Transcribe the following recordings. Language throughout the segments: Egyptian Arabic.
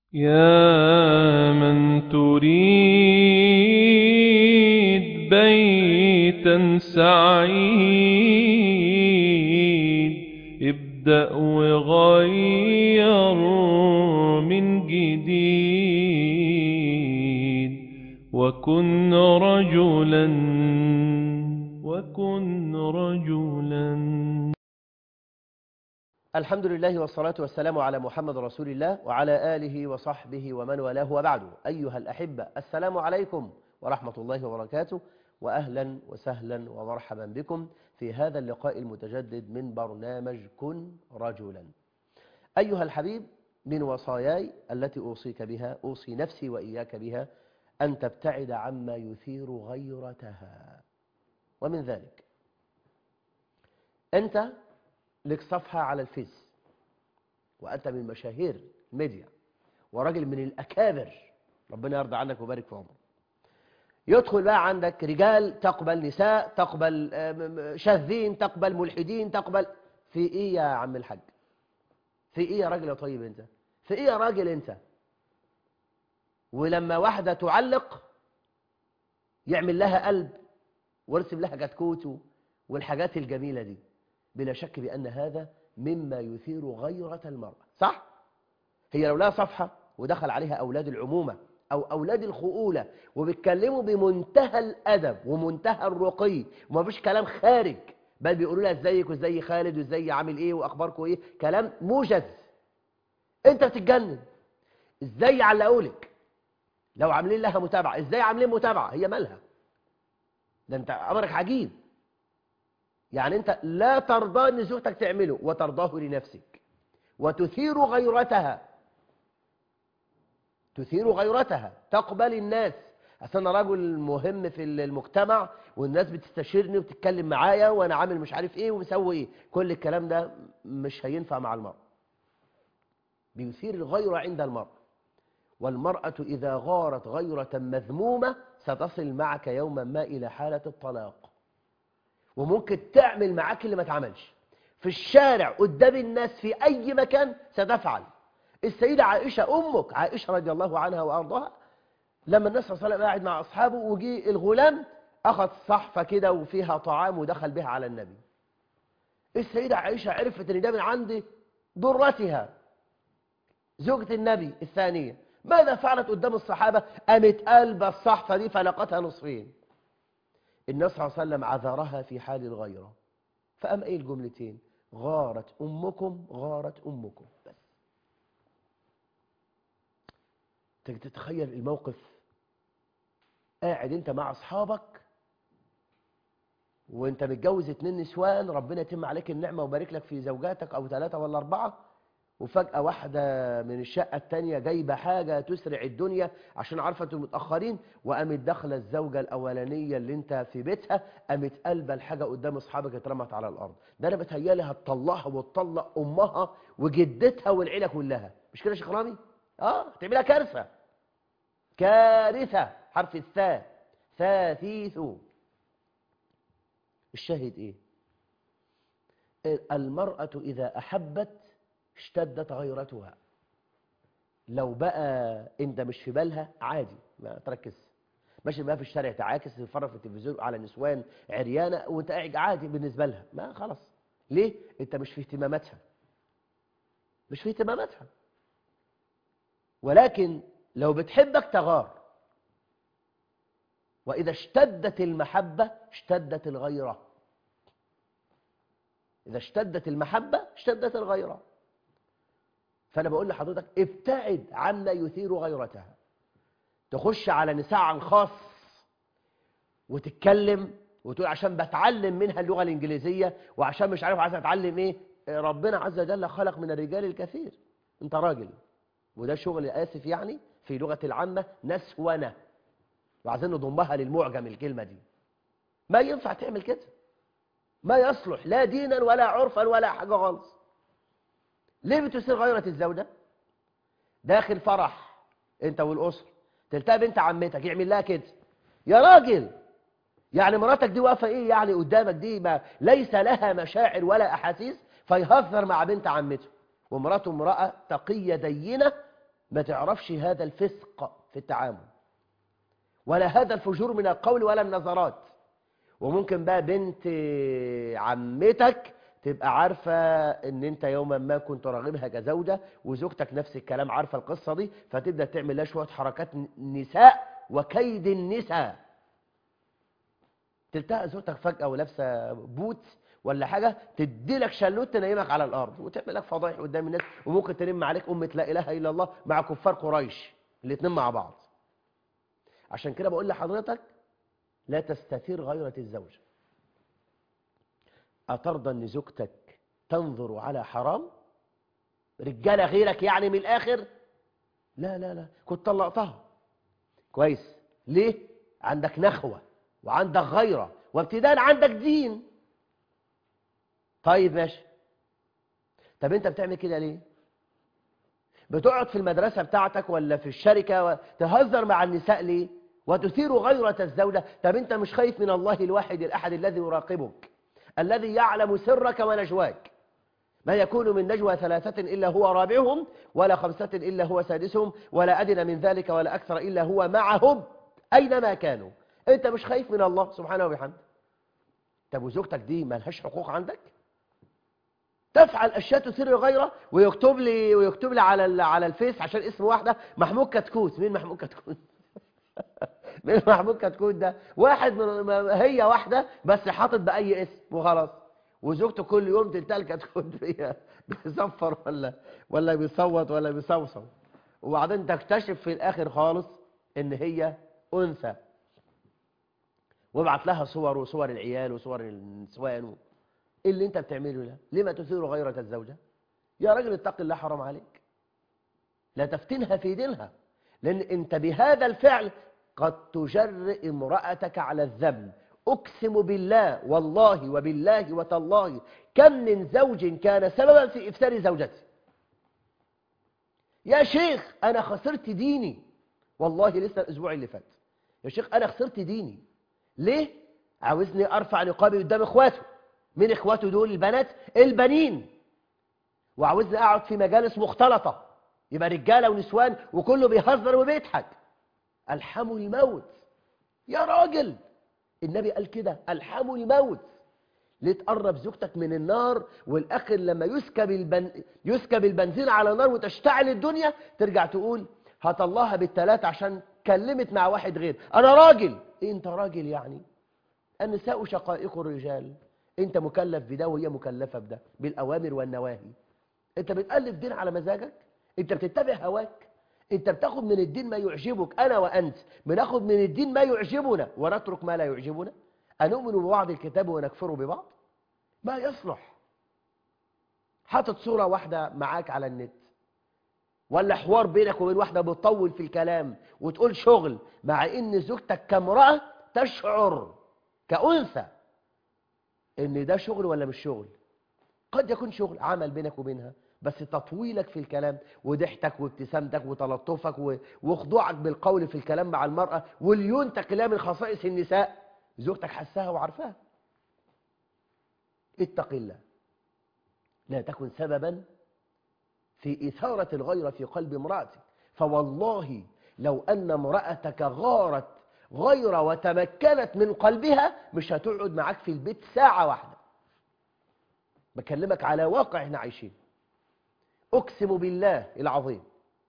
يا من تريد بيتا سعيد ابدأ وغير من جديد وكن رجلا وكن رجلا الحمد لله والصلاة والسلام على محمد رسول الله وعلى آله وصحبه ومن والاه وبعد أيها الأحبة السلام عليكم ورحمة الله وبركاته وأهلا وسهلا ومرحبا بكم في هذا اللقاء المتجدد من برنامج كن رجلا أيها الحبيب من وصاياي التي أوصيك بها أوصي نفسي وإياك بها أن تبتعد عما يثير غيرتها ومن ذلك أنت لك صفحة على الفيس وأنت من مشاهير الميديا وراجل من الأكابر ربنا يرضى عنك ويبارك في عمرك يدخل بقى عندك رجال تقبل نساء تقبل شاذين تقبل ملحدين تقبل في إيه يا عم الحاج في إيه يا راجل يا طيب أنت في إيه يا راجل أنت ولما واحدة تعلق يعمل لها قلب ويرسم لها كتكوت والحاجات الجميلة دي بلا شك بأن هذا مما يثير غيرة المرأة صح؟ هي لو لها صفحة ودخل عليها أولاد العمومة أو أولاد الخؤولة وبيتكلموا بمنتهى الأدب ومنتهى الرقي وما فيش كلام خارج بل بيقولوا لها ازيك وازاي خالد وازاي عامل ايه واخباركم ايه كلام موجز انت بتتجنن ازاي يعلقولك لو عاملين لها متابعة ازاي عاملين متابعة هي مالها ده انت امرك عجيب يعني أنت لا ترضى أن زوجتك تعمله وترضاه لنفسك وتثير غيرتها تثير غيرتها تقبل الناس أصل أنا رجل مهم في المجتمع والناس بتستشيرني وبتتكلم معايا وأنا عامل مش عارف إيه ومسوي إيه كل الكلام ده مش هينفع مع المرأة بيثير الغيرة عند المرأة والمرأة إذا غارت غيرة مذمومة ستصل معك يوما ما إلى حالة الطلاق وممكن تعمل معاك اللي ما تعملش في الشارع قدام الناس في أي مكان ستفعل السيدة عائشة أمك عائشة رضي الله عنها وأرضاها لما النبي صلى الله عليه وسلم قاعد مع أصحابه وجي الغلام أخذ صحفة كده وفيها طعام ودخل بها على النبي السيدة عائشة عرفت ان ده من عند ضرتها زوجة النبي الثانية ماذا فعلت قدام الصحابة قامت قلب الصحفة دي فلقتها نصفين النبي صلى الله عليه وسلم عذرها في حال الغيرة فقام ايه الجملتين غارت أمكم غارت أمكم بس تتخيل الموقف قاعد انت مع اصحابك وانت متجوز اتنين نسوان ربنا يتم عليك النعمة ويبارك لك في زوجاتك او ثلاثة ولا اربعة وفجأة واحدة من الشقة التانية جايبة حاجة تسرع الدنيا عشان عارفة انتوا متأخرين وقامت داخلة الزوجة الأولانية اللي انت في بيتها قامت قلبة الحاجة قدام أصحابك اترمت على الأرض ده أنا بتهيالي هتطلعها وتطلق أمها وجدتها والعيلة كلها مش كده يا شيخ رامي؟ اه هتعملها كارثة كارثة حرف الثاء ثاثيث الشاهد ايه؟ المرأة إذا أحبت اشتدت غيرتها لو بقى انت مش في بالها عادي ما تركز ماشي بقى في الشارع تعاكس تتفرج في التلفزيون على نسوان عريانه وانت قاعد عادي بالنسبه لها ما خلاص ليه انت مش في اهتماماتها مش في اهتماماتها ولكن لو بتحبك تغار واذا اشتدت المحبه اشتدت الغيره اذا اشتدت المحبه اشتدت الغيره فأنا بقول لحضرتك ابتعد عما يثير غيرتها تخش على نساء عن خاص وتتكلم وتقول عشان بتعلم منها اللغة الإنجليزية وعشان مش عارف عايز أتعلم إيه ربنا عز وجل خلق من الرجال الكثير أنت راجل وده شغل آسف يعني في لغة العامة نسونة وعايزين نضمها للمعجم الكلمة دي ما ينفع تعمل كده ما يصلح لا دينا ولا عرفا ولا حاجة خالص ليه بتثير غيرة الزوجة داخل فرح انت والاسره تلتقي بنت عمتك يعمل لها كده يا راجل يعني مراتك دي واقفه ايه يعني قدامك دي ما ليس لها مشاعر ولا احاسيس فيهزر مع بنت عمته ومراته امراه تقيه دينه ما تعرفش هذا الفسق في التعامل ولا هذا الفجور من القول ولا النظرات وممكن بقى بنت عمتك تبقى عارفة ان انت يوما ما كنت راغبها كزوجة وزوجتك نفس الكلام عارفة القصة دي فتبدأ تعمل لها شوية حركات نساء وكيد النساء تلتقى زوجتك فجأة ولابسة بوت ولا حاجة تدي لك شلوت تنيمك على الأرض وتعمل لك فضايح قدام الناس وممكن تنم عليك أمة لا إله إلا الله مع كفار قريش الاتنين مع بعض عشان كده بقول لحضرتك لا تستثير غيرة الزوجة أترضى أن زوجتك تنظر على حرام رجالة غيرك يعني من الآخر لا لا لا كنت طلقتها كويس ليه عندك نخوة وعندك غيرة وابتداء عندك دين طيب ماشي طب انت بتعمل كده ليه بتقعد في المدرسة بتاعتك ولا في الشركة وتهزر مع النساء ليه وتثير غيرة الزوجة طب انت مش خايف من الله الواحد الأحد الذي يراقبك الذي يعلم سرك ونجواك ما يكون من نجوى ثلاثة إلا هو رابعهم ولا خمسة إلا هو سادسهم ولا أدنى من ذلك ولا أكثر إلا هو معهم أينما كانوا أنت مش خايف من الله سبحانه وبحمده طب وزوجتك دي ملهاش حقوق عندك تفعل أشياء تثير غيره ويكتب لي ويكتب لي على ال- على الفيس عشان اسم واحدة محمود كتكوت مين محمود كتكوت مين محمود كتكوت ده واحد من ما- هي واحدة بس حاطط بأي اسم وخلاص وزوجته كل يوم تلتقى الكتكوت فيها بيصفر ولا ولا بيصوت ولا بيصوصو وبعدين تكتشف في الآخر خالص إن هي أنثى وابعت لها صور وصور العيال وصور النسوان و... ايه اللي انت بتعمله ده لما تثير غيرة الزوجة يا راجل اتق الله حرام عليك لا تفتنها في دينها لان انت بهذا الفعل قد تجرئ امرأتك على الذنب اقسم بالله والله وبالله وتالله كم من زوج كان سببا في افساد زوجته يا شيخ انا خسرت ديني والله لسه الاسبوع اللي فات يا شيخ انا خسرت ديني ليه عاوزني ارفع نقابي قدام اخواته من اخواته دول البنات البنين وعاوزني اقعد في مجالس مختلطه يبقى رجاله ونسوان وكله بيهزر وبيضحك الحموا الموت يا راجل النبي قال كده الحموا الموت ليه تقرب زوجتك من النار والاخر لما يسكب البن... يسكب البنزين على نار وتشتعل الدنيا ترجع تقول هطلعها بالثلاثة عشان كلمت مع واحد غير انا راجل إيه انت راجل يعني النساء شقائق الرجال انت مكلف بده وهي مكلفة بده بالاوامر والنواهي انت بتألف دين على مزاجك انت بتتبع هواك انت بتاخد من الدين ما يعجبك انا وانت بناخد من الدين ما يعجبنا ونترك ما لا يعجبنا أنؤمن ببعض الكتاب ونكفر ببعض ما يصلح حاطط صورة واحدة معاك على النت ولا حوار بينك وبين واحدة بتطول في الكلام وتقول شغل مع ان زوجتك كامرأة تشعر كأنثى ان ده شغل ولا مش شغل قد يكون شغل عمل بينك وبينها بس تطويلك في الكلام وضحكك وابتسامتك وتلطفك و- وخضوعك بالقول في الكلام مع المرأة وليون تقلية من خصائص النساء زوجتك حساها وعارفاها اتق الله لا تكن سببا في إثارة الغيرة في قلب امرأتك فوالله لو أن امرأتك غارت غير وتمكنت من قلبها مش هتقعد معاك في البيت ساعة واحدة بكلمك على واقع احنا عايشين أقسم بالله العظيم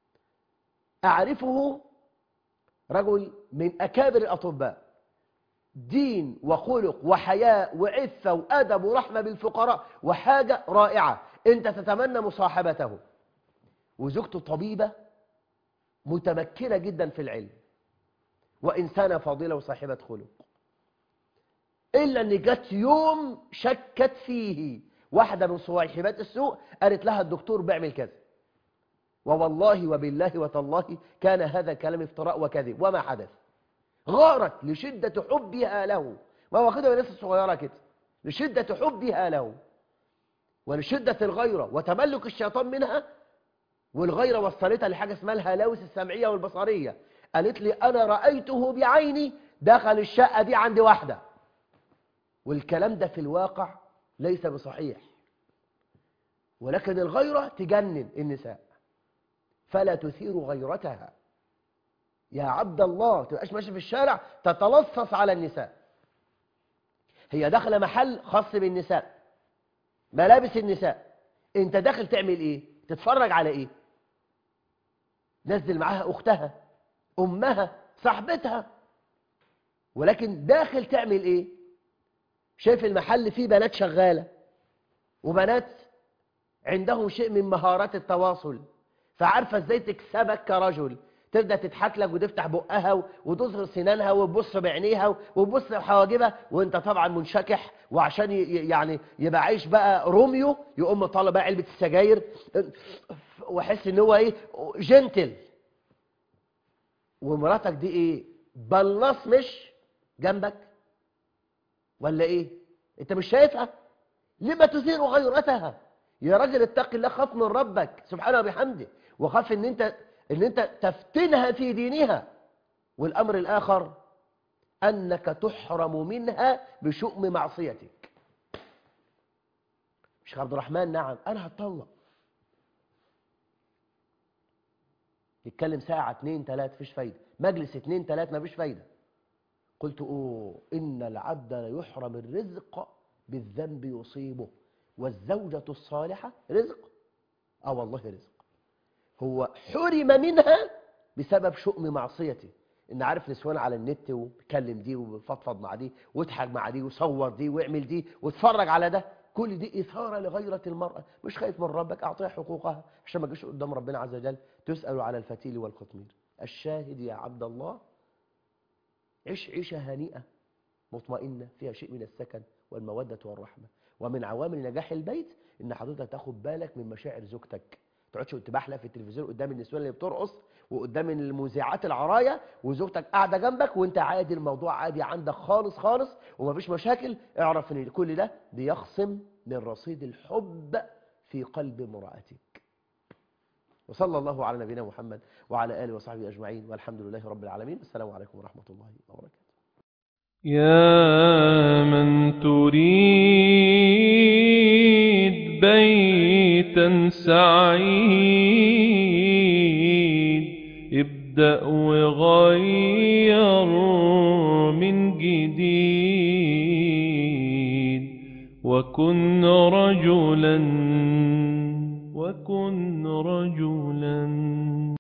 أعرفه رجل من أكابر الأطباء دين وخلق وحياء وعفة وأدب ورحمة بالفقراء وحاجة رائعة أنت تتمنى مصاحبته وزوجته طبيبة متمكنة جدا في العلم وإنسانة فاضلة وصاحبة خلق إلا أن جت يوم شكت فيه واحدة من صواحبات السوء قالت لها الدكتور بيعمل كذا ووالله وبالله وتالله كان هذا كلام افتراء وكذب وما حدث غارت لشدة حبها له ما هو كده الناس الصغيرة كده لشدة حبها له ولشدة الغيرة وتملك الشيطان منها والغيرة وصلتها لحاجة اسمها الهلاوس السمعية والبصرية قالت لي أنا رأيته بعيني دخل الشقة دي عند واحدة والكلام ده في الواقع ليس بصحيح ولكن الغيرة تجنن النساء فلا تثير غيرتها يا عبد الله تبقاش ماشي في الشارع تتلصص على النساء هي داخله محل خاص بالنساء ملابس النساء انت داخل تعمل ايه تتفرج على ايه نزل معاها اختها امها صاحبتها ولكن داخل تعمل ايه شايف المحل فيه بنات شغاله وبنات عندهم شيء من مهارات التواصل فعارفه ازاي تكسبك كرجل تبدا تضحك لك وتفتح بقها وتظهر سنانها وتبص بعينيها وتبص بحواجبها وانت طبعا منشكح وعشان يعني يبقى عايش بقى روميو يقوم طالع بقى علبه السجاير واحس ان هو ايه جنتل ومراتك دي ايه بلص مش جنبك ولا ايه انت مش شايفها لما تثير غيرتها يا راجل اتق الله خاف من ربك سبحانه وبحمده وخاف ان انت ان انت تفتنها في دينها والامر الاخر انك تحرم منها بشؤم معصيتك شيخ عبد الرحمن نعم انا هتطلق يتكلم ساعة اتنين تلاتة مفيش فايدة مجلس اتنين تلاتة مفيش فايدة قلت اوه ان العبد ليحرم الرزق بالذنب يصيبه والزوجة الصالحة رزق اه والله رزق هو حرم منها بسبب شؤم معصيته ان عارف نسوان على النت وبيكلم دي وبيفضفض مع دي واضحك مع دي وصور دي واعمل دي واتفرج على ده كل دي إثارة لغيرة المرأة مش خايف من ربك أعطيها حقوقها عشان ما تجيش قدام ربنا عز وجل تسأل على الفتيل والقطمير الشاهد يا عبد الله عيش عيشة هنيئة مطمئنة فيها شيء من السكن والمودة والرحمة ومن عوامل نجاح البيت ان حضرتك تاخد بالك من مشاعر زوجتك تقعدش تبحلق في التلفزيون قدام النسوان اللي بترقص وقدام المذيعات العرايا وزوجتك قاعده جنبك وانت عادي الموضوع عادي عندك خالص خالص ومفيش مشاكل اعرف ان كل ده بيخصم من رصيد الحب في قلب امرأتك وصلى الله على نبينا محمد وعلى اله وصحبه اجمعين والحمد لله رب العالمين السلام عليكم ورحمه الله وبركاته يا من تريد بيتا سعيد ابدأ وغير من جديد وكن رجلا